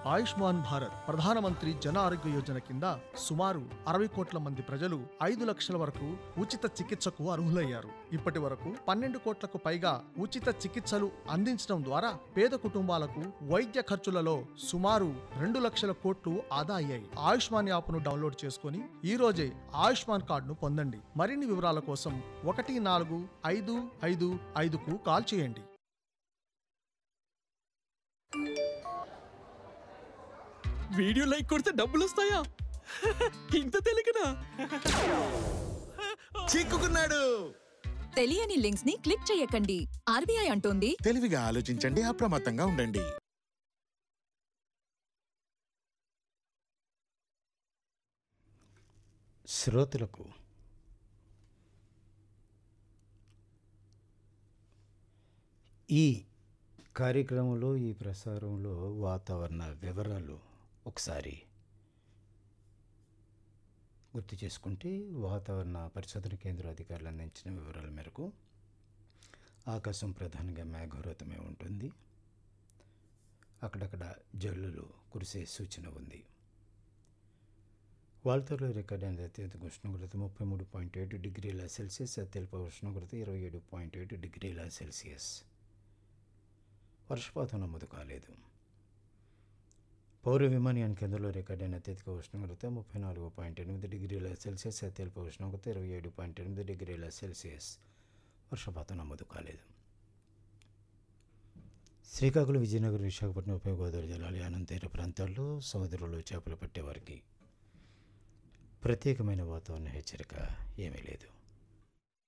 ఆయుష్మాన్ భారత్ ప్రధానమంత్రి జన ఆరోగ్య యోజన కింద సుమారు అరవై కోట్ల మంది ప్రజలు ఐదు లక్షల వరకు ఉచిత చికిత్సకు అర్హులయ్యారు ఇప్పటి వరకు పన్నెండు కోట్లకు పైగా ఉచిత చికిత్సలు అందించడం ద్వారా పేద కుటుంబాలకు వైద్య ఖర్చులలో సుమారు రెండు లక్షల కోట్లు ఆదా అయ్యాయి ఆయుష్మాన్ యాప్ను డౌన్లోడ్ చేసుకుని ఈ రోజే ఆయుష్మాన్ కార్డును పొందండి మరిన్ని వివరాల కోసం ఒకటి నాలుగు ఐదు ఐదు ఐదుకు కాల్ చేయండి వీడియో లైక్ కొడితే డబ్బులు వస్తాయా ఇంత తెలియకనా చిక్కుకున్నాడు తెలియని లింక్స్ ని క్లిక్ చేయకండి ఆర్బీఐ అంటోంది తెలివిగా ఆలోచించండి అప్రమత్తంగా ఉండండి శ్రోతలకు ఈ కార్యక్రమంలో ఈ ప్రసారంలో వాతావరణ వివరాలు ఒకసారి గుర్తు చేసుకుంటే వాతావరణ పరిశోధన కేంద్ర అధికారులు అందించిన వివరాల మేరకు ఆకాశం ప్రధానంగా మేఘావృతమై ఉంటుంది అక్కడక్కడ జల్లులు కురిసే సూచన ఉంది వాల్తర్లో రికార్డ్ అయిన అత్యధిక ఉష్ణోగ్రత ముప్పై మూడు పాయింట్ ఏడు డిగ్రీల సెల్సియస్ అత్యల్ప ఉష్ణోగ్రత ఇరవై ఏడు పాయింట్ ఏడు డిగ్రీల సెల్సియస్ వర్షపాతం నమోదు కాలేదు పౌర విమానయాన కేంద్రంలో రికార్డ్ అయిన అత్యధిక ఉష్ణోగ్రత ముప్పై నాలుగు పాయింట్ ఎనిమిది డిగ్రీల సెల్సియస్ అత్యల్ప ఉష్ణోగ్రత ఇరవై ఏడు పాయింట్ ఎనిమిది డిగ్రీల సెల్సియస్ వర్షపాతం నమోదు కాలేదు శ్రీకాకుళం విజయనగరం విశాఖపట్నం ఉభయ గోదావరి జిల్లాల యానం తీర ప్రాంతాల్లో సముద్రంలో చేపలు పట్టేవారికి ప్రత్యేకమైన వాతావరణ హెచ్చరిక ఏమీ లేదు